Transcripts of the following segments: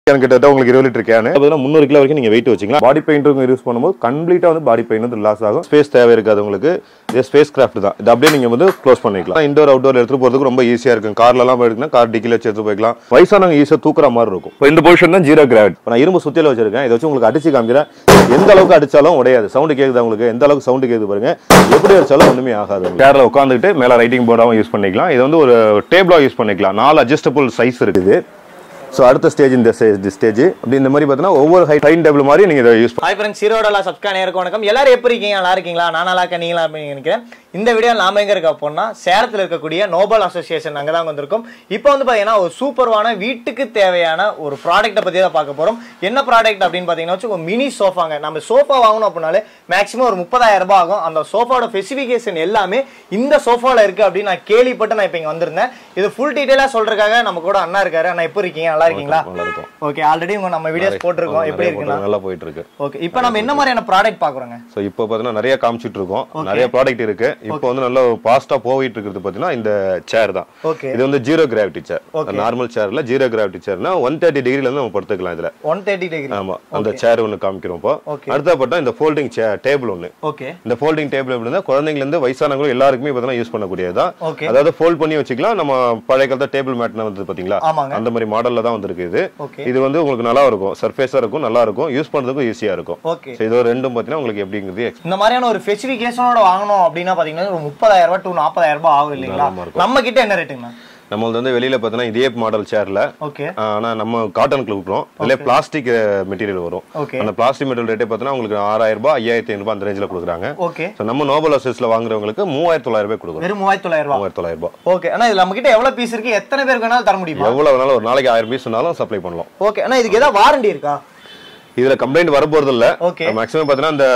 Can கிட்ட உங்களுக்கு இருபது லிட்டர் கேன் பார்த்தீங்கன்னா முந்நூறு கிலோ வரைக்கும் நீங்க வெயிட் வச்சுக்கலாம் பாடி பெயிண்ட் யூஸ் பண்ணும்போது கம்ப்ளீட்டா வந்து பாடி பெயின் வந்து லாஸ் ஆகும் ஸ்பேஸ் தேவை இருக்காது உங்களுக்கு இது ஸ்பேஸ் கிராஃப்ட் தான் இது அப்படியே நீங்க வந்து க்ளோஸ் பண்ணிக்கலாம் இண்டோர் அவுட்டோர் எடுத்துட்டு போறதுக்கு ரொம்ப ஈஸியா இருக்கும் கார்ல எல்லாம் எடுக்கணும் கார் டிக்கில வச்சு எடுத்து போய்க்கலாம் வயசானவங்க ஈஸியா தூக்குற மாதிரி இருக்கும் இப்போ இந்த பொசிஷன் தான் ஜீரோ கிராவிட் நான் இரும்பு சுத்தியில வச்சிருக்கேன் இதை வச்சு உங்களுக்கு அடிச்சு காமிக்கிறேன் எந்த அளவுக்கு அடிச்சாலும் உடையாது சவுண்ட் கேக்குது உங்களுக்கு எந்த அளவுக்கு சவுண்ட் கேக்குது பாருங்க எப்படி அடிச்சாலும் ஒண்ணுமே ஆகாது சேர்ல உட்காந்துட்டு மேல ரைட்டிங் போர்டாவும் யூஸ் பண்ணிக்கலாம் இது வந்து ஒரு டேபிளா யூஸ் பண்ணிக்கலாம் நாலு அட்ஜஸ்டபிள் சைஸ் இருக்குது ஸோ அடுத்த ஸ்டேஜ் இந்த ஸ்டேஜ் அப்படி இந்த மாதிரி பார்த்தீங்கன்னா ஒவ்வொரு ஹை டைம் டேபிள் மாதிரி நீங்க இதை யூஸ் ஹாய் ஃப்ரெண்ட்ஸ் ஹீரோடலா சப்ஸ்கிரைப் நேருக்கு வணக்கம் எல்லாரும் எப்படி இருக்கீங்க நல்லா இருக்கீங்களா நான் நல்லா இருக்கேன் நீங்களா அப்படின்னு நினைக்கிறேன் இந்த வீடியோ நாம எங்க இருக்க போனா சேலத்தில் இருக்கக்கூடிய நோபல் அசோசியேஷன் அங்கே தான் வந்திருக்கோம் இப்போ வந்து பார்த்தீங்கன்னா ஒரு சூப்பர்வான வீட்டுக்கு தேவையான ஒரு ப்ராடக்ட்டை பற்றி தான் பார்க்க போகிறோம் என்ன ப்ராடக்ட் அப்படின்னு பார்த்தீங்கன்னா வச்சு ஒரு மினி சோஃபாங்க நம்ம சோஃபா வாங்கணும் அப்படின்னாலே மேக்ஸிமம் ஒரு முப்பதாயிரம் ரூபாய் ஆகும் அந்த சோஃபாவோட ஸ்பெசிஃபிகேஷன் எல்லாமே இந்த சோஃபாவில் இருக்கு அப்படின்னு நான் கேள்விப்பட்டு நான் இப்போ இங்கே வந்திருந்தேன் இது ஃபுல் டீட்டெயிலாக சொல்றதுக்காக நம்ம கூட அண்ணா இருக்காரு அண்ணா எப்படி இருக்கீங்க நல்லா இருக்கீங்களா நல்லா இருக்கும் ஓகே ஆல்ரெடி உங்க நம்ம வீடியோஸ் போட்டிருக்கோம் எப்படி நிறைய இருக்குன்னா photo நல்லா போயிட்டு இருக்கு ஓகே இப்போ நம்ம என்ன மாதிரியான ப்ராடக்ட் பாக்குறோங்க ஸோ இப்போ பார்த்தீங்கன்னா நிறைய காமிச்சிட்டு இருக்கோம் நிறைய ப்ராடக்ட் இருக்கு இப்போ வந்து நல்லா ஃபாஸ்டா போயிட்டு இருக்கிறது பார்த்தீங்கன்னா இந்த சேர் தான் ஓகே இது வந்து ஜீரோ கிராவிட்டி சேர் நார்மல் சேர்ல ஜீரோ கிராவிட்டி சேர்னா ஒன் தேர்ட்டி டிகிரில இருந்து நம்ம படுத்துக்கலாம் இதுல ஒன் தேர்ட்டி டிகிரி ஆமா அந்த சேர் ஒன்று காமிக்கிறோம் இப்போ Okay. அடுத்த பட்டா இந்த ஃபோல்டிங் டேபிள் ஒன்று ஓகே இந்த ஃபோல்டிங் டேபிள் எப்படின்னா குழந்தைங்கல இருந்து வயசானவங்களும் எல்லாருக்குமே பார்த்தீங்கன்னா யூஸ் பண்ணக்கூடியதுதான் Okay. அதாவது ஃபோல்ட் பண்ணி வச்சுக்கலாம் நம்ம பழைய காலத்துல டேபிள் மேட்னா வந்து பாத்தீங்களா ஆமாங்க. அந்த மாதிரி மாடல்ல தான் வந்திருக்கு இது ஓகே இது வந்து உங்களுக்கு நல்லா இருக்கும் சர்ஃபேஸா இருக்கும் நல்லா இருக்கும் யூஸ் பண்றதுக்கும் ஈஸியா இருக்கும் ஓகே So இது ஒரு ரெண்டும் பாத்தீங்கன்னா உங்களுக்கு எப்படிங்கிறது ex- இந்த மாதிரியான ஒரு ஸ்பெசிஃபிகேஷனோட வாங்கணும் அப்படின்னா பாத்தீங்கன்னா ஒரு முப்பதாயிரம் ரூபாய் டு நாற்பதாயிரம் ரூபாய் ஆகும் இல்லைங்களா ஆமா இருக்கும். நம்ம கிட்ட என்ன ரேட்டுங்கண்ணா நம்மளது வந்து வெளியில பாத்தீங்கன்னா இதே மாடல் சேர்ல ஓகே ஆனா நம்ம காட்டனுக்கு விட்டுறோம் இதுல பிளாஸ்டிக் மெட்டீரியல் வரும் ஓகே அந்த பிளாஸ்டிக் மெட்டீரியல் ரேட்டே பார்த்தீங்கன்னா உங்களுக்கு ஆறாயிரம் ரூபாய் ஐயாயிரத்தி ஐநூறு ரூபாய் அந்த ரேஞ்சில் கொடுக்குறாங்க ஓகே ஸோ நம்ம நோபல் அசஸ்ல வாங்குறவங்களுக்கு மூவாயிரத்தி தொள்ளாயிரம் ரூபாய் கொடுக்குறோம் வெறும் மூவாயிரத்தி தொள்ளாயிரம் ரூபாய் மூவாயிரத்தி தொள்ளாயிரம் ரூபாய் ஓகே அண்ணா இதுல நம்ம கிட்ட எவ்வளவு பீஸ் இருக்கு எத்தனை பேருக்கு வேணாலும் தர முடியுமா எவ்வளவு வேணாலும் ஒரு நாளைக்கு ஆயிரம் பீஸ் சொன்னாலும் சப்ளை பண்ணலாம் ஓகே அண்ணா இதுக்கு ஏதாவது வாரண்டி இருக்கா இதுல கம்ப்ளைண்ட் வர போறது இல்ல ஓகே மேக்ஸிமம் பாத்தீங்கன்னா இந்த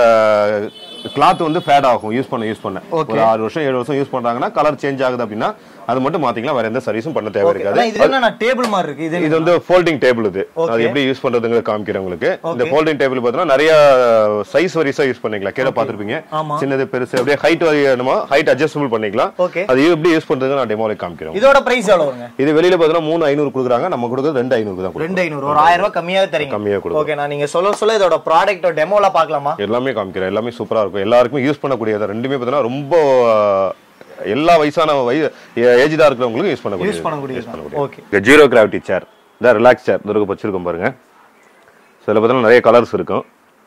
கிளாத் வந்து ஃபேட் ஆகும் யூஸ் பண்ண யூஸ் பண்ண Okay. ஒரு ஆறு வருஷம் ஏழு வருஷம் யூஸ் பண்றாங்கன்னா கலர் சேஞ்ச் ஆகுது அப்படின்னா அது மட்டும் மாத்திக்கலாம் வேற எந்த சர்வீஸும் பண்ண தேவை இருக்காது அண்ணா இது என்ன டேபிள் மாதிரி இருக்கு இது இது வந்து ஃபோல்டிங் டேபிள் இது Okay. அது எப்படி யூஸ் பண்றதுங்க காமிக்கிறேன் உங்களுக்கு இந்த Okay. ஃபோல்டிங் டேபிள் பார்த்தீங்கன்னா நிறைய சைஸ் வரிசா யூஸ் பண்ணிக்கலாம் கீழே பார்த்திருப்பீங்க ஆமா சின்னது பெருசு அப்படியே ஹைட் வேணுமா ஹைட் அட்ஜஸ்டபிள் பண்ணிக்கலாம் ஓகே அது எப்படி யூஸ் பண்றதுன்னு நான் டெமோல காமிக்கிறோம் இதோட பிரைஸ் எவ்வளவு வருங்க இது வெளியில பார்த்தீங்கன்னா மூணு ஐநூறு கொடுக்குறாங்க நம்ம கொடுக்குறது ரெண்டு ஐநூறு தான் கொடுக்குறோம் ரெண்டு ஐநூறு ஒரு ஆயிரம் ரூபாய் கம்மியாவே தரீங்க கம்மியா கொடுக்கும் ஓகே நான் நீங்க சொல்ல சொல்ல இதோட ப்ராடக்ட்டோட டெமோல பார்க்கலாமா எல்லாமே காமிக்கிறேன் எல்லாமே சூப்பரா இருக்கும் எல்லாருக்குமே யூஸ் பண்ணக்கூடியது ரெண்டுமே பார்த்தீங்கன்னா ரொம்ப அஹ், எல்லா வயசான வயசு ஏஜ்டா இருக்கிறவங்களுக்கும் யூஸ் பண்ணக்கூடிய யூஸ் பண்ணக்கூடிய யூஸ் பண்ணக்கூடிய ஓகே ஜீரோ கிராவிட்டி சேர் இந்த ரிலாக்ஸ் சேர் துருக்கு வச்சிருக்கோம் பாருங்க ஸோ இதில் பார்த்தீங்கன்னா நிறைய கலர்ஸ் இருக்கும்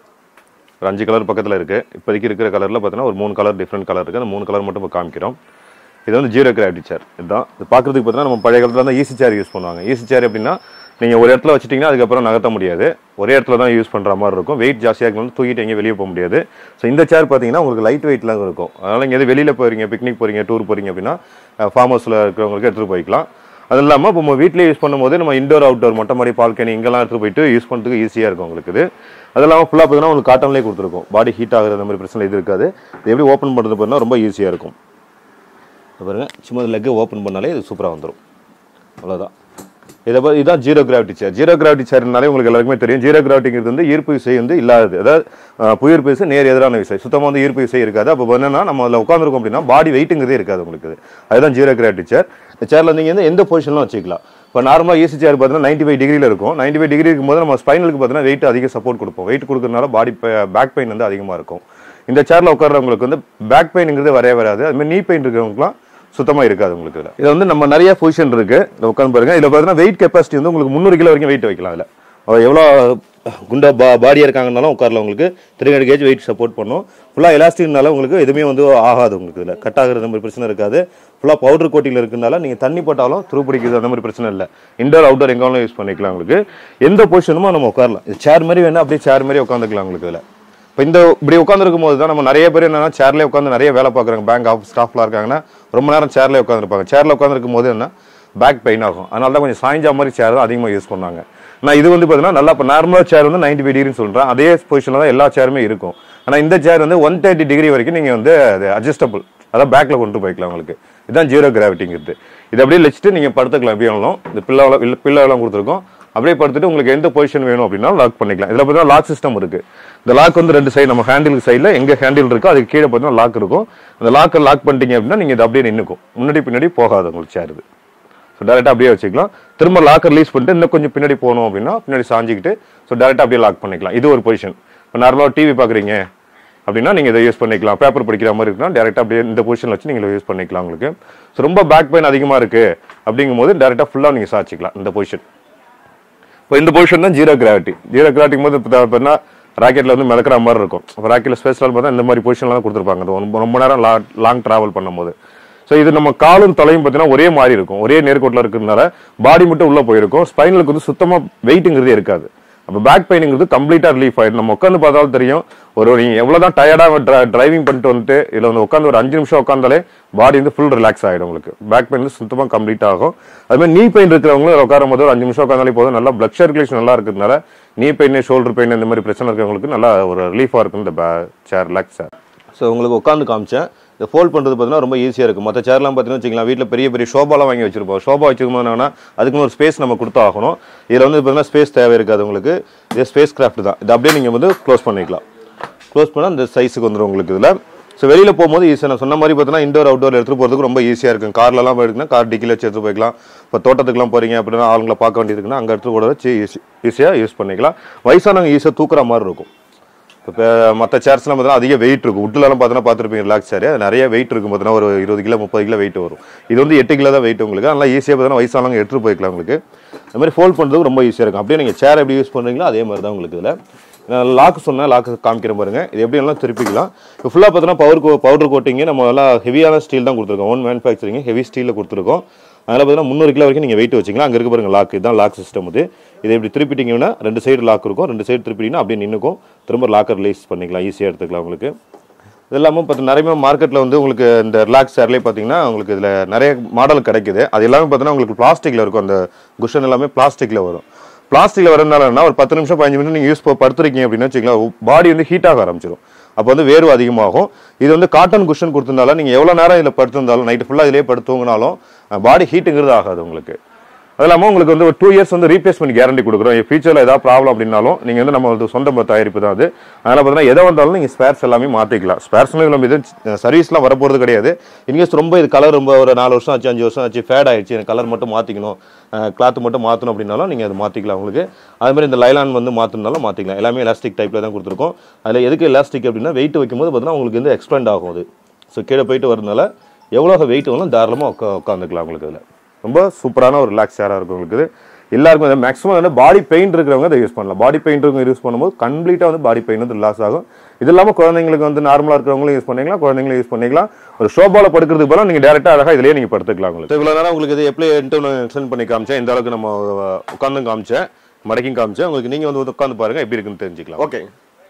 ஒரு அஞ்சு கலர் பக்கத்தில் இருக்கு இப்போதைக்கு இருக்கிற கலரில் பார்த்தீங்கன்னா ஒரு மூணு கலர் டிஃப்ரெண்ட் கலர் இருக்கு அந்த மூணு கலர் மட்டும் இப்போ காமிக்கிறோம் இது வந்து ஜீரோ கிராவிட்டி சேர் இதுதான் இது பார்க்கறதுக்கு பார்த்தீங்கன்னா நம்ம பழைய காலத்தில் தான் ஈஸி சேர் யூஸ் பண்ணுவாங்க ஈஸி சேர் எப்படின்னா நீங்கள் ஒரு இடத்துல வச்சிட்டிங்கன்னா அதுக்கப்புறம் நகர்த்த முடியாது ஒரே இடத்துல தான் யூஸ் பண்ணுற மாதிரி இருக்கும் வெயிட் ஜாஸ்தியாக இருக்கணும் தூக்கிட்டு எங்கேயும் வெளியே போக முடியாது ஸோ இந்த சேர் பார்த்தீங்கன்னா உங்களுக்கு லைட் வெயிட்லாம் இருக்கும் அதனால் இங்கே எது வெளியில் போகிறீங்க பிக்னிக் போகிறீங்க டூர் போகிறீங்க அப்படின்னா ஃபார்ம் ஹவுஸில் இருக்கிறவங்களுக்கு எடுத்துகிட்டு போய்க்கலாம் அது இல்லாமல் இப்போ நம்ம வீட்டிலே யூஸ் பண்ணும்போது நம்ம இண்டோர் அவுட்டோர் மொட்டை மாடி பால்கனி இங்கெல்லாம் எடுத்துட்டு போயிட்டு யூஸ் பண்ணுறதுக்கு ஈஸியாக இருக்கும் உங்களுக்கு இது அது இல்லாமல் ஃபுல்லாக பார்த்தீங்கன்னா உங்களுக்கு காட்டன்லேயே கொடுத்துருக்கும் பாடி ஹீட் ஆகுற அந்த மாதிரி பிரச்சனை இது இருக்காது இது எப்படி ஓப்பன் பண்ணுறது பார்த்தீங்கன்னா ரொம்ப ஈஸியாக இருக்கும் இது பாருங்க சும்மா லெக்கை ஓப்பன் பண்ணாலே இது சூப்பராக வந்துடும் அவ்வளோதான் இதை பா- இதுதான் zero gravity chair zero gravity சேர்னாலே உங்களுக்கு எல்லாருக்குமே தெரியும் ஜீரோ கிராவிட்டிங்கிறது வந்து ஈர்ப்பு விசை வந்து இல்லாதது அதாவது அஹ், புவியீர்ப்பு விசை நேர் எதிரான விசை சுத்தமாக வந்து ஈர்ப்பு விசை இருக்காது அப்போ என்னன்னா நம்ம அதில் உட்காந்துருக்கோம் அப்படின்னா பாடி வெயிட்டுங்கிறதே இருக்காது உங்களுக்கு இது. அதுதான் ஜீரோ கிராவிட்டி சேர் இந்த சேரில் நீங்கள் வந்து எந்த பொசிஷன்லாம் வச்சுக்கலாம் இப்போ நார்மலாக ஈஸி சேர் பார்த்தீங்கன்னா நைன்டி ஃபைவ் டிகிரியில் இருக்கும் நைன்டி ஃபைவ் டிகிரி இருக்கும்போது நம்ம ஸ்பைனலுக்கு பார்த்தீங்கன்னா வெயிட் அதிக சப்போர்ட் கொடுப்போம் வெயிட் கொடுக்கறதுனால பாடி பேக் பெயின் வந்து அதிகமாக இருக்கும் இந்த சேர்ல உட்கார்றவங்களுக்கு வந்து பேக் பெயின்ங்கிறது வரவே வராது அது மாதிரி நீ பெயின் இருக்கிறவங்களுக்குலாம் சுத்தமா இருக்காது உங்களுக்கு இதுல இது வந்து நம்ம நிறைய பொசிஷன் இருக்கு இதுல உட்காந்து பாருங்க இதுல பாத்தீங்கன்னா வெயிட் கெப்பாசிட்டி வந்து உங்களுக்கு முந்நூறு கிலோ வரைக்கும் வெயிட் வைக்கலாம் இதுல அவ எவ்வளோ குண்டா பா பாடியாக இருக்காங்கனாலும் உட்காரல உங்களுக்கு three hundred KG weight support பண்ணும் ஃபுல்லாக எலாஸ்டிக்னால உங்களுக்கு எதுவுமே வந்து ஆகாது உங்களுக்கு இதில் கட் ஆகுறது அந்த மாதிரி பிரச்சனை இருக்காது ஃபுல்லாக பவுடர் கோட்டிங்கில் இருக்கிறதுனால நீங்கள் தண்ணி போட்டாலும் துரு பிடிக்குது அந்த மாதிரி பிரச்சனை இல்லை இண்டோர் அவுட்டோர் எங்காலும் யூஸ் பண்ணிக்கலாம் உங்களுக்கு எந்த பொசிஷனுமோ நம்ம உட்காரலாம் இது சேர் மாதிரி வேணா அப்படியே சேர் மாதிரி உட்காந்துக்கலாம் உங்களுக்கு இதில் இப்போ இந்த இப்படி உட்காந்துருக்கும் போது தான் நம்ம நிறைய பேர் என்னன்னா சேர்லேயே உட்காந்து நிறைய வேலை பார்க்குறாங்க பேங்க் ஆஃப் ஸ்டாஃப்லாம் இருக்காங்கன்னா ரொம்ப நேரம் சேர்லேயே உட்காந்துருப்பாங்க சேரில் உட்காந்துருக்கும் போது என்ன பேக் பெயின் ஆகும் அதனால தான் கொஞ்சம் சாய்ஞ்சா மாதிரி சேர் தான் அதிகமாக யூஸ் பண்ணாங்க நான் இது வந்து பார்த்தீங்கன்னா நல்லா இப்போ நார்மலாக சேர் வந்து நைன்டி ஃபைவ் டிகிரின்னு சொல்கிறேன் அதே பொசிஷனில் தான் எல்லா சேருமே இருக்கும் ஆனால் இந்த சேர் வந்து ஒன் தேர்ட்டி டிகிரி வரைக்கும் நீங்கள் வந்து அது அட்ஜஸ்டபிள் அதான் பேக்கில் கொண்டு போய்க்கலாம் உங்களுக்கு இதுதான் ஜீரோ கிராவிட்டிங்கிறது இது அப்படியே வச்சுட்டு நீங்கள் படுத்துக்கலாம் எப்படி வேணாலும் இந்த பில்லாவெல்லாம் இல்லை பில்லாவெல்லாம் கொடுத்துருக்கோம் அப்படியே படுத்துட்டு உங்களுக்கு எந்த பொசிஷன் வேணும் அப்படின்னா லாக் பண்ணிக்கலாம் இதில் பார்த்தீங்கன்னா லாக் சிஸ்டம் இருக்கு இந்த லாக் வந்து ரெண்டு சைடு நம்ம ஹேண்டில் சைடில் எங்க ஹேண்டில் இருக்கோ அதுக்கு கீழே பார்த்தீங்கன்னா லாக் இருக்கும் அந்த லாக்கை லாக் பண்ணிட்டீங்க அப்படின்னா நீங்க இது அப்படியே நின்னுக்கும் முன்னாடி பின்னாடி போகாது உங்களுக்கு சேர் இது ஸோ டேரெக்டாக அப்படியே வச்சுக்கலாம் திரும்ப லாக்கர் ரிலீஸ் பண்ணிட்டு இன்னும் கொஞ்சம் பின்னாடி போகணும் அப்படின்னா பின்னாடி சாஞ்சிக்கிட்டு ஸோ டேரெக்டாக அப்படியே லாக் பண்ணிக்கலாம் இது ஒரு பொசிஷன் இப்போ நார்மலாக டிவி பார்க்குறீங்க அப்படின்னா நீங்கள் இதை யூஸ் பண்ணிக்கலாம் பேப்பர் படிக்கிற மாதிரி இருக்குன்னா டேரெக்டாக அப்படியே இந்த பொசிஷனில் வச்சு நீங்கள் யூஸ் பண்ணிக்கலாம் உங்களுக்கு ஸோ ரொம்ப பேக் பெயின் அதிகமாக இருக்குது அப்படிங்கும்போது டேரெக்டாக ஃபுல்லாக நீங்கள் சாச்சிக்கலாம் இந்த பொசிஷன் இப்போ இந்த பொசிஷன் தான் ஜீரோ கிராவிட்டி ஜீரோ கிராவிட்டி போது இப்போ பார்த்தீங்கன்னா ராக்கெட்டில் வந்து மிதக்கிற மாதிரி இருக்கும் இப்போ ராக்கெட்டில் ஸ்பேஸ்லாம் பார்த்தா இந்த மாதிரி பொசிஷன்லாம் கொடுத்துருப்பாங்க அது ரொம்ப ரொம்ப நேரம் லாங் ட்ராவல் பண்ணும்போது ஸோ இது நம்ம காலும் தலையும் பார்த்தீங்கன்னா ஒரே மாதிரி இருக்கும் ஒரே நேர்கோட்டில் இருக்கிறதுனால பாடி மட்டும் உள்ளே போயிருக்கும் ஸ்பைனலுக்கு வந்து சுத்தமாக வெயிட்டுங்கிறதே இருக்காது அப்போ பேக் பெயினுங்கிறது கம்ப்ளீட்டாக ரிலீஃப் ஆயிடும் நம்ம உட்காந்து பார்த்தாலும் தெரியும் ஒரு நீங்க எவ்வளவுதான் டயர்டாக டிரைவிங் பண்ணிட்டு வந்துட்டு இதில் வந்து உட்காந்து ஒரு அஞ்சு நிமிஷம் உட்காந்தாலே பாடி வந்து ஃபுல் ரிலாக்ஸ் ஆகிடும் உங்களுக்கு பேக் பெயின் வந்து சுத்தமாக கம்ப்ளீட் ஆகும் அது மாதிரி நீ பெயின் இருக்கிறவங்களும் இதுல உட்காரும் போது ஒரு அஞ்சு நிமிஷம் உட்காந்தாலே போதும் நல்லா பிளட் சர்க்குலேஷன் நல்லா இருக்கிறதுனால நீ பெயின் ஷோல்டர் பெயின் இந்த மாதிரி பிரச்சனை இருக்கிறவங்களுக்கு நல்லா ஒரு ரிலீஃபாக இருக்கும் இந்த சேர் ரிலாக்ஸ் சேர் ஸோ உங்களுக்கு உட்காந்து காமிச்சேன் இந்த ஃபோல்ட் பண்ணுறது பார்த்தீங்கன்னா ரொம்ப ஈஸியாக இருக்கும் மற்ற சேர்லாம் பார்த்தீங்கன்னா வச்சுக்கலாம் வீட்டில் பெரிய பெரிய ஷோபாலாம் வாங்கி வச்சிருப்போம் ஷோபா வச்சிருக்கும் என்னன்னா அதுக்குன்னு ஒரு ஸ்பேஸ் நம்ம கொடுத்தாகணும் இதில் வந்து பார்த்தீங்கன்னா ஸ்பேஸ் தேவை இருக்காது உங்களுக்கு இது ஸ்பேஸ் கிராஃப்ட் தான் இது அப்படியே நீங்கள் வந்து க்ளோஸ் பண்ணிக்கலாம் க்ளோஸ் பண்ணால் இந்த சைஸுக்கு வந்துடும் உங்களுக்கு இதில் ஸோ வெளியில் போகும்போது ஈஸியாக நான் சொன்ன மாதிரி பார்த்தீங்கன்னா இண்டோர் அவுட்டோர் எடுத்துகிட்டு போகிறதுக்கு ரொம்ப ஈஸியாக இருக்கும் கார்லலாம் போயிருக்குன்னா கார் டிக்கில் வச்சு எடுத்து போய்க்கலாம் இப்போ தோட்டத்துக்குலாம் போகிறீங்க அப்படின்னா ஆளுங்களை பார்க்க வேண்டியதுக்குன்னா அங்கே எடுத்து கூட வச்சு ஈஸி ஈஸியாக யூஸ் பண்ணிக்கலாம் வயசானவங்க ஈஸியாக தூக்குற மாதிரி இருக்கும் இப்போ மற்ற சேர்ஸ்லாம் பார்த்தீங்கன்னா அதிக வெயிட் இருக்கும் உட்லலாம் பார்த்தீங்கன்னா பார்த்துருப்பீங்க ரிலாக்ஸ் சேர் அது நிறைய வெயிட் இருக்கும் பார்த்தீங்கன்னா ஒரு இருபது கிலோ முப்பது கிலோ வெயிட் வரும் இது வந்து எட்டு கிலோ தான் வெயிட் உங்களுக்கு அதனால் ஈஸியாக பார்த்தீங்கன்னா வயசானவங்க எடுத்துகிட்டு போய்க்கலாம் உங்களுக்கு அது மாதிரி ஃபோல்ட் பண்ணுறதுக்கு ரொம்ப ஈஸியாக இருக்கும் அப்படியே நீங்கள் சேர் எப்படி யூஸ் பண்ணுறீங்களோ அதே மாதிரி தான் உங்களுக்கு இதில் லாக்கு சொன்னால் லாக்கு காமிக்கிற பாருங்க இது எப்படி எல்லாம் திருப்பிக்கலாம் இப்போ ஃபுல்லாக பார்த்தீங்கன்னா பவர் பவுடர் கோட்டிங்க நம்ம எல்லாம் ஹெவியான ஸ்டீல் தான் கொடுத்துருக்கோம் ஓன் மேனுஃபேக்சரிங் ஹெவி ஸ்டீலில் கொடுத்துருக்கோம் அதில் பார்த்தீங்கன்னா முந்நூறு கிலோ வரைக்கும் நீங்கள் வெயிட் வச்சிக்கலாம் அங்கே இருக்க பாருங்க லாக் இதுதான் லாக் சிஸ்டம் இது இதை இப்படி திருப்பிட்டீங்கன்னா ரெண்டு சைடு லாக் இருக்கும் ரெண்டு சைடு திருப்பிட்டீங்கன்னா அப்படியே நின்றுக்கும் திரும்ப லாக்கர் ரிலீஸ் பண்ணிக்கலாம் ஈஸியாக எடுத்துக்கலாம் உங்களுக்கு இது இல்லாமல் பார்த்து நிறைய மார்க்கெட்டில் வந்து உங்களுக்கு இந்த ரிலாக்ஸ் சேர்லேயே பார்த்தீங்கன்னா உங்களுக்கு இதில் நிறைய மாடல் கிடைக்குது அது எல்லாமே பார்த்தீங்கன்னா உங்களுக்கு பிளாஸ்டிக்கில் இருக்கும் அந்த குஷன் எல்லாமே பிளாஸ்டிக்கில் வரும் பிளாஸ்டிக்கில் வரதுனால என்ன ஒரு பத்து நிமிஷம் பதினஞ்சு நிமிஷம் நீங்கள் யூஸ் படுத்துருக்கீங்க அப்படின்னு வச்சுக்கலாம் பாடி வந்து ஹீட் ஆக ஆரம்பிச்சிடும் அப்போ வந்து வேர்வை அதிகமாகும் இது வந்து காட்டன் குஷன் கொடுத்திருந்தாலும் நீங்கள் எவ்வளோ நேரம் இதில் படுத்திருந்தாலும் நைட்டு ஃபுல்லாக இதிலே படுத்து தூங்கினாலும் பாடி ஹீட்டுங்கிறது ஆகாது உங்களுக்கு அது இல்லாமல் உங்களுக்கு வந்து ஒரு டூ இயர்ஸ் வந்து ரீப்ளேஸ்மெண்ட் கேரண்டி கொடுக்குறோம் ஃபியூச்சரில் ஏதாவது ப்ராப்ளம் அப்படின்னாலும் நீங்கள் வந்து நம்ம வந்து சொந்த தயாரிப்பு தான் அது அதனால் பார்த்தீங்கன்னா எதை வந்தாலும் நீங்கள் ஸ்பேர்ஸ் எல்லாமே மாற்றிக்கலாம் ஸ்பேர்ஸ்னு நம்ம இது சர்வீஸ்லாம் வரப்போகிறது கிடையாது இன்கேஸ் ரொம்ப இது கலர் ரொம்ப ஒரு நாலு வருஷம் ஆச்சு அஞ்சு வருஷம் ஆச்சு ஃபேட் ஆயிடுச்சு எனக்கு கலர் மட்டும் மாற்றிக்கணும் கிளாத் மட்டும் மாற்றணும் அப்படின்னாலும் நீங்கள் அதை மாற்றிக்கலாம் உங்களுக்கு அது மாதிரி இந்த லைலான் வந்து மாற்றினாலும் மாற்றிக்கலாம் எல்லாமே எலாஸ்டிக் டைப்பில் தான் கொடுத்துருக்கோம் அதில் எதுக்கு எலாஸ்டிக் அப்படின்னா வெயிட் வைக்கும்போது பார்த்தீங்கன்னா உங்களுக்கு வந்து எக்ஸ்பெண்ட் ஆகும் அது ஸோ கீழே போயிட்டு வரதுனால எவ்வளோ வெயிட் வேணும் தாராளமாக உட்கா உட்காந்துக்கலாம் உங்களுக்கு அதில் ரொம்ப சூப்பரான ஒரு ரிலாக்ஸ் சேராக இருக்கும் உங்களுக்கு இது. எல்லாருக்கும் மேக்ஸிமம் வந்து பாடி பெயின் இருக்கிறவங்க இதை யூஸ் பண்ணலாம் பாடி பெயின் இருக்கவங்க யூஸ் பண்ணும்போது கம்ப்ளீட்டாக வந்து பாடி பெயின் வந்து ரிலாக்ஸ் ஆகும் இது இல்லாமல் குழந்தைங்களுக்கு வந்து நார்மலாக இருக்கிறவங்களும் யூஸ் பண்ணிக்கலாம் குழந்தைங்களும் யூஸ் பண்ணிக்கலாம் ஒரு ஷோபால படுக்கிறதுக்கு பதிலாக நீங்கள் டேரெக்டாக அழகாக இதுலேயே நீங்கள் படுத்துக்கலாம் உங்களுக்கு இவ்வளோ நேரம் உங்களுக்கு இது எப்படி எக்ஸ்டென்ட் பண்ணி காமிச்சேன் இந்த அளவுக்கு நம்ம உட்காந்து காமிச்சேன் மடக்கியும் காமிச்சேன் உங்களுக்கு நீங்கள் வந்து உட்காந்து பாருங்க எப்படி இருக்குன்னு தெரிஞ்சுக்கலாம் ஓகே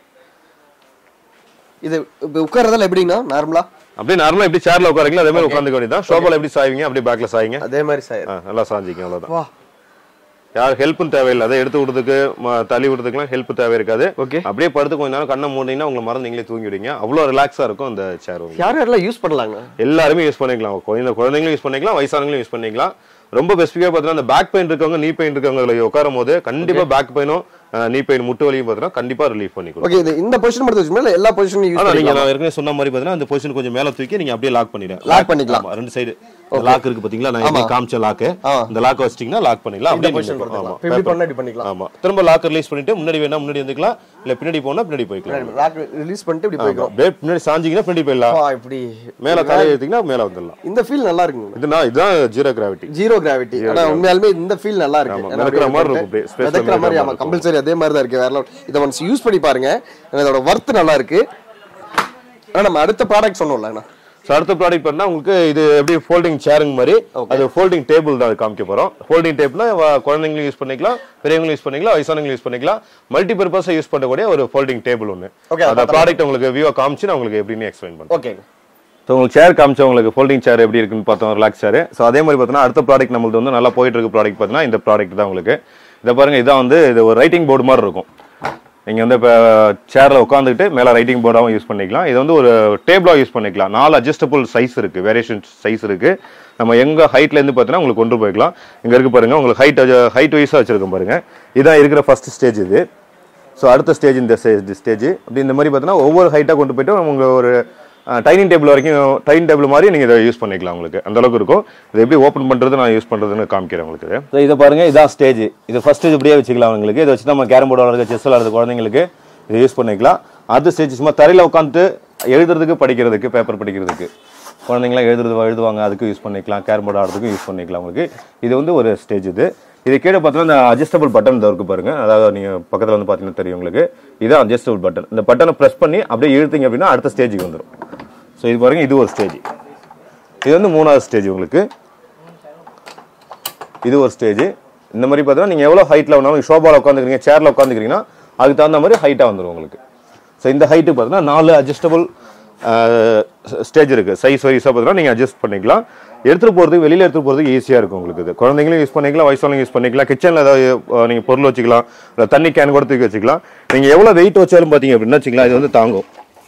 இது இப்போ உட்கார்றதால எப்படின்னா நார்மலா அப்படியே நார்மலாக எப்படி சேர்ல உட்காரீங்களோ அதே மாதிரி உட்காந்து வேண்டியதான் ஷோபால எப்படி சாய்வீங்க அப்படியே பேக்ல சாய்ங்க அதே மாதிரி சார் ஆ, நல்லா சாஞ்சிங்க அவ்வளோதான் வா யார் ஹெல்ப்பும் தேவையில்லை அதை எடுத்து விடுறதுக்கு ம- தள்ளி விடுறதுக்குலாம் ஹெல்ப் தேவை இருக்காது Okay. அப்படியே படுத்து கொஞ்ச நேரம் கண்ணை மூடினீங்கன்னா உங்களை மறந்து நீங்களே தூங்கிடுவீங்க அவ்வளோ ரிலாக்ஸா இருக்கும் அந்த சேர் யார் யாரெல்லாம் யூஸ் பண்ணலாங்க எல்லாருமே யூஸ் பண்ணிக்கலாம் குழந்தை குழந்தைங்களும் யூஸ் பண்ணிக்கலாம் வயசானவங்களும் யூஸ் பண்ணிக்கலாம் ரொம்ப பெசிஃபிக்காக பார்த்தீங்கன்னா அந்த பேக் பெயின் இருக்கவங்க நீ பெயின் இருக்கவங்க இதுல உட்காரும் போது கண்டிப்பா பேக் பெயினும் நீ பெயின் முட்டு வலியும் பார்த்தீங்கன்னா கண்டிப்பா ரிலீஃப் பண்ணி கொடுக்கும் ஓகே இது இந்த பொசிஷன் மட்டும் வச்சுக்கோங்க இல்ல எல்லா பொசிஷனும் யூஸ் ஆனா நீங்க பண்ணிக்கலாம் நான் ஏற்கனவே சொன்ன மாதிரி பாத்தீங்கன்னா அந்த பொசிஷன் கொஞ்சம் மேல தூக்கி நீங்க அப்படியே லாக் பண்ணிடுங்க Lock பண்ணிக்கலாம். ஆமா, ரெண்டு சைடு லாக் இருக்கு பாத்தீங்களா நான் எப்படி காமிச்ச லாக் ஆ. இந்த லாக் வச்சிட்டீங்கன்னா லாக் பண்ணிக்கலாம் இந்த அப்படியே பொசிஷன் நின்னுக்கும். ஆமா கொடுத்துக்கலாம் இப்படி பண்ணா இப்படி பண்ணிக்கலாம் ஆமா திரும்ப லாக் ரிலீஸ் பண்ணிட்டு முன்னாடி வேணா முன்னாடி வந்துக்கலாம் இல்ல பின்னாடி போனா பின்னாடி போய்க்கலாம் லாக் ரிலீஸ் பண்ணிட்டு இப்படி போய்க்கிறோம் அப்படியே பின்னாடி சாஞ்சிங்கன்னா பின்னாடி போயிடலாம் வா இப்படி மேல தலையை ஏத்திங்கன்னா மேல வந்துடலாம் இந்த ஃபீல் நல்லா இருக்குங்க இதுனா இதுதான் ஜீரோ கிராவிட்டி ஜீரோ கிராவிட்டி ஆனா உண்மையாலுமே இந்த ஃபீல் நல்லா இருக்கு ஆமா, ஏன்னா மிதக்கிற அப்படியே மாதிரி பண்ணிட்டு, இருக்கும் அப்படியே, space ல மிதக்கிற மாதிரி மிதக்கிற ஆமா மாதிரி கம்பல்சரி அதே மாதிரி தான் இருக்கு வேற level. இதை ஒன்ஸ் யூஸ் பண்ணி பாருங்க ஏன்னா இதோட ஒர்த் நல்லா இருக்கு ஆனா நம்ம அடுத்த ப்ராடக்ட் சொன்னோம்ல அண்ணா ஸோ அடுத்த ப்ராடக்ட் பண்ணா உங்களுக்கு இது எப்படி ஃபோல்டிங் சேருங்க மாதிரி அது ஃபோல்டிங் டேபிள் தான் அது காமிக்க போறோம் ஃபோல்டிங் டேபிள்னா குழந்தைங்களும் யூஸ் பண்ணிக்கலாம் பெரியவங்களும் யூஸ் பண்ணிக்கலாம் வயசானவங்களும் யூஸ் பண்ணிக்கலாம் மல்டி பர்பஸா யூஸ் பண்ணக்கூடிய ஒரு ஃபோல்டிங் டேபிள் ஒன்று Okay, அந்த ப்ராடக்ட் உங்களுக்கு வியூவா காமிச்சு நான் உங்களுக்கு எப்படின்னு எக்ஸ்பிளைன் பண்ணுறேன் ஓகே ஸோ உங்களுக்கு சேர் காமிச்சா உங்களுக்கு ஃபோல்டிங் சேர் எப்படி இருக்குன்னு பார்த்தோம் ரிலாக்ஸ் சேர் ஸோ அதே மாதிரி பார்த்தீங்கன்னா அடுத்த ப்ராடக்ட் நம்மளுக்கு வந்து நல்லா போயிட்டு இருக்க ப்ராடக்ட் பார்த்தீங்கன்னா இந்த ப்ராடக்ட் தான் உங்களுக்கு இதை பாருங்க இதான் வந்து இது ஒரு ரைட்டிங் போர்டு மாதிரி இருக்கும் நீங்கள் வந்து இப்போ சேரில் உட்காந்துக்கிட்டு மேலே ரைட்டிங் போர்டாகவும் யூஸ் பண்ணிக்கலாம் இது வந்து ஒரு டேபிளாக யூஸ் பண்ணிக்கலாம் நாலு அட்ஜஸ்டபிள் சைஸ் இருக்குது வேரியேஷன் சைஸ் இருக்குது நம்ம எங்க ஹைட்லேருந்து பார்த்தீங்கன்னா உங்களுக்கு கொண்டு போய்க்கலாம் இங்கே இருக்கு பாருங்க உங்களுக்கு ஹைட் ஹைட் வைஸாக வச்சிருக்கோம் பாருங்க இதான் இருக்கிற ஃபர்ஸ்ட் ஸ்டேஜ் இது ஸோ அடுத்த ஸ்டேஜ் இந்த ஸ்டேஜ் அப்படி இந்த மாதிரி பார்த்தீங்கன்னா ஒவ்வொரு ஹைட்டாக கொண்டு போயிட்டு உங்க ஒரு டைனிங் டேபிள் வரைக்கும் டைனிங் டேபிள் மாதிரி நீங்கள் இதை யூஸ் பண்ணிக்கலாம் உங்களுக்கு அந்த அளவுக்கு இருக்கும் இதை எப்படி ஓப்பன் பண்ணுறது நான் யூஸ் பண்ணுறதுன்னு காமிக்கிறேன் உங்களுக்கு இது. So, இதை பாருங்க இதான் ஸ்டேஜ் இது ஃபர்ஸ்ட் இப்படியே வச்சுக்கலாம் உங்களுக்கு இதை வச்சு நம்ம கேரம் போர்டு விளாடுறது செஸ் விளாடுறது குழந்தைங்களுக்கு இதை யூஸ் பண்ணிக்கலாம் அடுத்த ஸ்டேஜ் சும்மா தரையில் உட்காந்துட்டு எழுதுறதுக்கு படிக்கிறதுக்கு பேப்பர் படிக்கிறதுக்கு குழந்தைங்களாம் எழுதுறது எழுதுவாங்க அதுக்கு யூஸ் பண்ணிக்கலாம் கேரம் போர்டு ஆடுறதுக்கும் யூஸ் பண்ணிக்கலாம் உங்களுக்கு இது வந்து ஒரு ஸ்டேஜ் இது இது கீழே பார்த்தீங்கன்னா இந்த அட்ஜஸ்டபிள் பட்டன் இந்த இருக்கு பாருங்க அதாவது நீங்கள் பக்கத்தில் வந்து பார்த்தீங்கன்னா தெரியும் உங்களுக்கு இதான் அட்ஜஸ்டபிள் பட்டன் இந்த பட்டனை ப்ரெஸ் பண்ணி அப்படியே இழுத்தீங்க அப்படின்னா அடுத்த ஸ்டேஜுக்கு வந்துடும் ஸோ இது பாருங்க இது ஒரு ஸ்டேஜ் இது வந்து மூணாவது ஸ்டேஜ் உங்களுக்கு இது ஒரு ஸ்டேஜ் இந்த மாதிரி பார்த்தீங்கன்னா நீங்கள் எவ்வளோ ஹைட்டில் வேணாலும் ஷோபாவில் உட்காந்துக்கிறீங்க சேரில் உட்காந்துக்கிறீங்கன்னா அதுக்கு தகுந்த மாதிரி ஹைட்டாக வந்துடும் உங்களுக்கு ஸோ இந்த ஹைட்டு பார்த்தீங்கன்னா நாலு அட்ஜஸ்டபிள் ஸ்டேஜ் இருக்கு சைஸ் வைஸாக பார்த்தீங்கன்னா நீங்கள் அட்ஜஸ்ட் பண்ணிக்கலாம் எடுத்துகிட்டு போகிறதுக்கு வெளியில் எடுத்துகிட்டு போகிறதுக்கு ஈஸியாக இருக்கும் உங்களுக்கு இது குழந்தைங்களும் யூஸ் பண்ணிக்கலாம் வயசானவங்க யூஸ் பண்ணிக்கலாம் கிச்சனில் ஏதாவது நீங்கள் பொருள் வச்சுக்கலாம் இல்லை தண்ணி கேன் கூட தூக்கி வச்சுக்கலாம் நீங்கள் எவ்வளோ வெயிட் வச்சாலும் பார்த்தீங்க அப்படின்னா வச்சுக்கலாம் இது வந்து தாங்கும்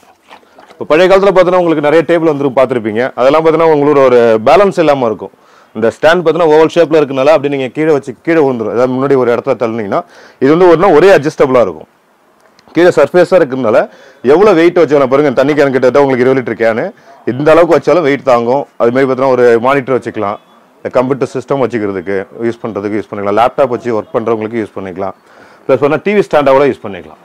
இப்போ பழைய காலத்தில் பார்த்தீங்கன்னா உங்களுக்கு நிறைய டேபிள் வந்து பார்த்துருப்பீங்க அதெல்லாம் பார்த்தீங்கன்னா உங்களோட ஒரு பேலன்ஸ் இல்லாமல் இருக்கும் இந்த ஸ்டாண்ட் பார்த்தீங்கன்னா ஓவல் ஷேப்பில் இருக்கனால அப்படி நீங்கள் கீழே வச்சு கீழே விழுந்துரும் அதாவது முன்னாடி ஒரு இடத்துல தள்ளினீங்கன்னா இது வந்து ஒன்றா ஒரே அட்ஜஸ்டபுளாக இருக்கும் கீழே சர்ஃபேஸாக இருக்கிறதுனால எவ்வளோ வெயிட் வச்சாலும் பாருங்க தண்ணி கேன் கிட்ட உங்களுக்கு இருபது லிட்டர் கேனு இந்த அளவுக்கு வச்சாலும் வெயிட் தாங்கும் அது மாதிரி பார்த்தீங்கன்னா ஒரு மானிட்டர் வச்சுக்கலாம் இந்த கம்ப்யூட்டர் சிஸ்டம் வச்சுக்கிறதுக்கு யூஸ் பண்ணுறதுக்கு யூஸ் பண்ணிக்கலாம் லேப்டாப் வச்சு ஒர்க் பண்ணுறவங்களுக்கு யூஸ் பண்ணிக்கலாம் ப்ளஸ் வந்து டிவி ஸ்டாண்டாக கூட யூஸ் பண்ணிக்கலாம்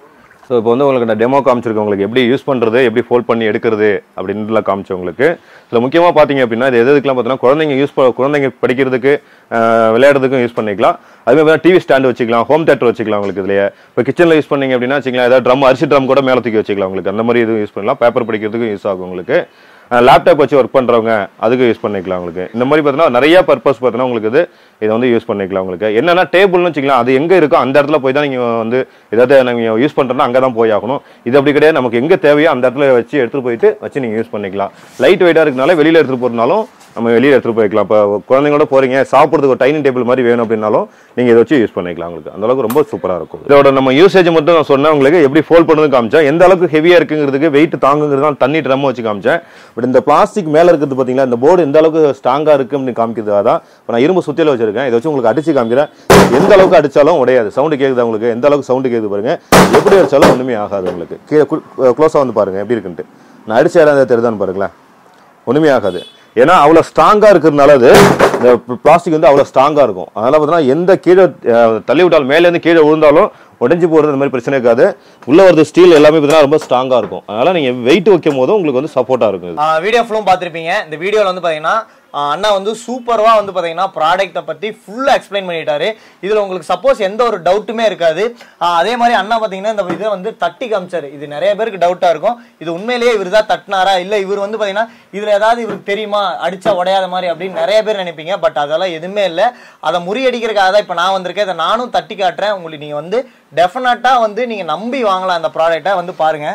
ஸோ இப்போ வந்து உங்களுக்கு நான் டெமோ காமிச்சிருக்கேன் உங்களுக்கு எப்படி யூஸ் பண்ணுறது எப்படி ஃபோல்ட் பண்ணி எடுக்கிறது அப்படின்ட்டுலாம் காமிச்சேன் உங்களுக்கு இதில் முக்கியமாக பார்த்தீங்க அப்படின்னா இது எது எதுக்கெல்லாம் பார்த்தீங்கன்னா குழந்தைங்க யூஸ் குழந்தைங்க படிக்கிறதுக்கு ஆஹ், விளையாடுறதுக்கும் யூஸ் பண்ணிக்கலாம் அதுவே மாதிரி டிவி ஸ்டாண்ட் வச்சுக்கலாம் ஹோம் தேட்டர் வச்சுக்கலாம் உங்களுக்கு இதுலயே இப்போ கிச்சனில் யூஸ் பண்ணீங்க அப்படின்னா வச்சுக்கலாம் ஏதாவது ட்ரம் அரிசி ட்ரம் கூட மேலே தூக்கி வச்சுக்கலாம் உங்களுக்கு அந்த மாதிரி இது யூஸ் பண்ணலாம் பேப்பர் படிக்கிறதுக்கும் யூஸ் ஆகும் உங்களுக்கு லேப்டாப் வச்சு ஒர்க் பண்ணுறவங்க அதுக்கு யூஸ் பண்ணிக்கலாம் உங்களுக்கு இந்த மாதிரி பார்த்தீங்கன்னா நிறைய பர்பஸ் பார்த்தீங்கன்னா உங்களுக்கு இது இதை வந்து யூஸ் பண்ணிக்கலாம் உங்களுக்கு என்னன்னா டேபிள்னு வச்சுக்கலாம் அது எங்கே இருக்கோ அந்த இடத்துல போய் தான் நீங்கள் வந்து ஏதாவது நீங்கள் யூஸ் பண்ணுறோன்னா அங்கே தான் போய் ஆகணும் இது அப்படி கிடையாது நமக்கு எங்கே தேவையோ அந்த இடத்துல வச்சு எடுத்துகிட்டு போயிட்டு வச்சு நீங்கள் யூஸ் பண்ணிக்கலாம் லைட் வெயிட்டாக இருக்கனால வெளியில் எடுத்துகிட்டு போகிறதுனாலும் நம்ம வெளியில் எடுத்துகிட்டு போய்க்கலாம் இப்போ குழந்தைங்களோட போகிறீங்க சாப்பிட்றதுக்கு ஒரு டைனிங் டேபிள் மாதிரி வேணும் அப்படின்னாலும் நீங்கள் இதை வச்சு யூஸ் பண்ணிக்கலாம் உங்களுக்கு அந்த அளவுக்கு ரொம்ப சூப்பராக இருக்கும் இதோட நம்ம யூசேஜ் மட்டும் நான் சொன்னேன் உங்களுக்கு எப்படி ஃபோல்ட் பண்ணுறது காமிச்சேன் எந்த அளவுக்கு ஹெவியாக இருக்குங்கிறதுக்கு வெயிட் தாங்குங்கிறது தான் தண்ணி ட்ரம் வச்சு காமிச்சேன் பட் இந்த பிளாஸ்டிக் மேலே இருக்கிறது பார்த்தீங்களா இந்த போர்டு எந்த அளவுக்கு ஸ்ட்ராங்காக இருக்குன்னு காமிக்கிறதுக்காக தான் இப்போ நான் இரும்பு சுத்தியில வச்சிருக்கேன் இதை வச்சு உங்களுக்கு அடிச்சு காமிக்கிறேன் எந்த அளவுக்கு அடிச்சாலும் உடையாது சவுண்டு கேட்குது உங்களுக்கு எந்த அளவுக்கு சவுண்டு கேட்குது பாருங்க எப்படி அடிச்சாலும் ஒன்றுமே ஆகாது உங்களுக்கு கீழே க்ளோஸாக வந்து பாருங்க எப்படி இருக்குன்ட்டு நான் அடிச்ச இடம் ஏதாவது தெரியுதான்னு பாருங்களேன் ஒன்றுமே ஆகாது ஏன்னா அவ்வளோ ஸ்ட்ராங்காக இருக்கிறதுனால அது இந்த பிளாஸ்டிக் வந்து அவ்வளோ ஸ்ட்ராங்காக இருக்கும் அதனால பார்த்தீங்கன்னா எந்த கீழே அஹ், தள்ளி விட்டாலும் மேலேருந்து கீழே விழுந்தாலும் உடைஞ்சு போகிறது இந்த மாதிரி பிரச்சனை இருக்காது உள்ள வரது ஸ்டீல் எல்லாமே பார்த்தீங்கன்னா ரொம்ப ஸ்ட்ராங்காக இருக்கும் அதனால நீங்கள் வெயிட் வைக்கும் போதும் உங்களுக்கு வந்து சப்போர்ட்டாக இருக்கும் இது. வீடியோ ஃபுல்லும் பார்த்துருப்பீங்க இந்த வீடியோவில் வந்து பார்த்தீங்கன்னா ஆஹ் அண்ணா வந்து சூப்பராக வந்து பார்த்தீங்கன்னா ப்ராடக்ட்டை பற்றி ஃபுல்லாக எக்ஸ்பிளைன் பண்ணிட்டாரு இதில் உங்களுக்கு சப்போஸ் எந்த ஒரு டவுட்டுமே இருக்காது ஆஹ் அதே மாதிரி அண்ணா பார்த்தீங்கன்னா இந்த இதை வந்து தட்டி காமிச்சாரு இது நிறைய பேருக்கு டவுட்டாக இருக்கும் இது உண்மையிலேயே இவர் தான் தட்டினாரா இல்லை இவர் வந்து பார்த்தீங்கன்னா இதில் ஏதாவது இவருக்கு தெரியுமா அடிச்சா உடையாத மாதிரி அப்படின்னு நிறைய பேர் நினைப்பீங்க பட் அதெல்லாம் எதுவுமே இல்லை அதை முறியடிக்கிறதுக்காக தான் இப்போ நான் வந்திருக்கேன் இதை நானும் தட்டி காட்டுறேன் உங்களுக்கு நீங்கள் வந்து டெஃபினட்டாக வந்து நீங்கள் நம்பி வாங்கலாம் அந்த ப்ராடக்ட்டை வந்து பாருங்க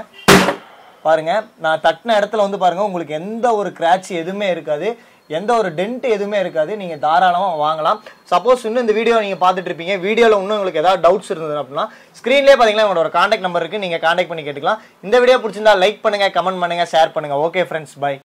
பாருங்க நான் தட்டின இடத்துல வந்து பாருங்க உங்களுக்கு எந்த ஒரு கிராட்ச் எதுவுமே இருக்காது எந்த ஒரு டென்ட் எதுவுமே இருக்காது நீங்க தாராளமா வாங்கலாம் சப்போஸ் இன்னும் இந்த வீடியோ நீங்க பார்த்துட்டு இருப்பீங்க வீடியோல இன்னும் உங்களுக்கு ஏதாவது டவுட்ஸ் இருந்தது அப்படின்னா ஸ்க்ரீன்லேயே பாத்தீங்கன்னா உங்களோட காண்டாக்ட் நம்பர் இருக்கு நீங்க காண்டாக்ட் பண்ணி கேட்டுக்கலாம் இந்த வீடியோ பிடிச்சிருந்தா லைக் பண்ணுங்க கமெண்ட் பண்ணுங்க ஷேர் பண்ணுங்க ஓகே ஃப்ரெண்ட்ஸ் பை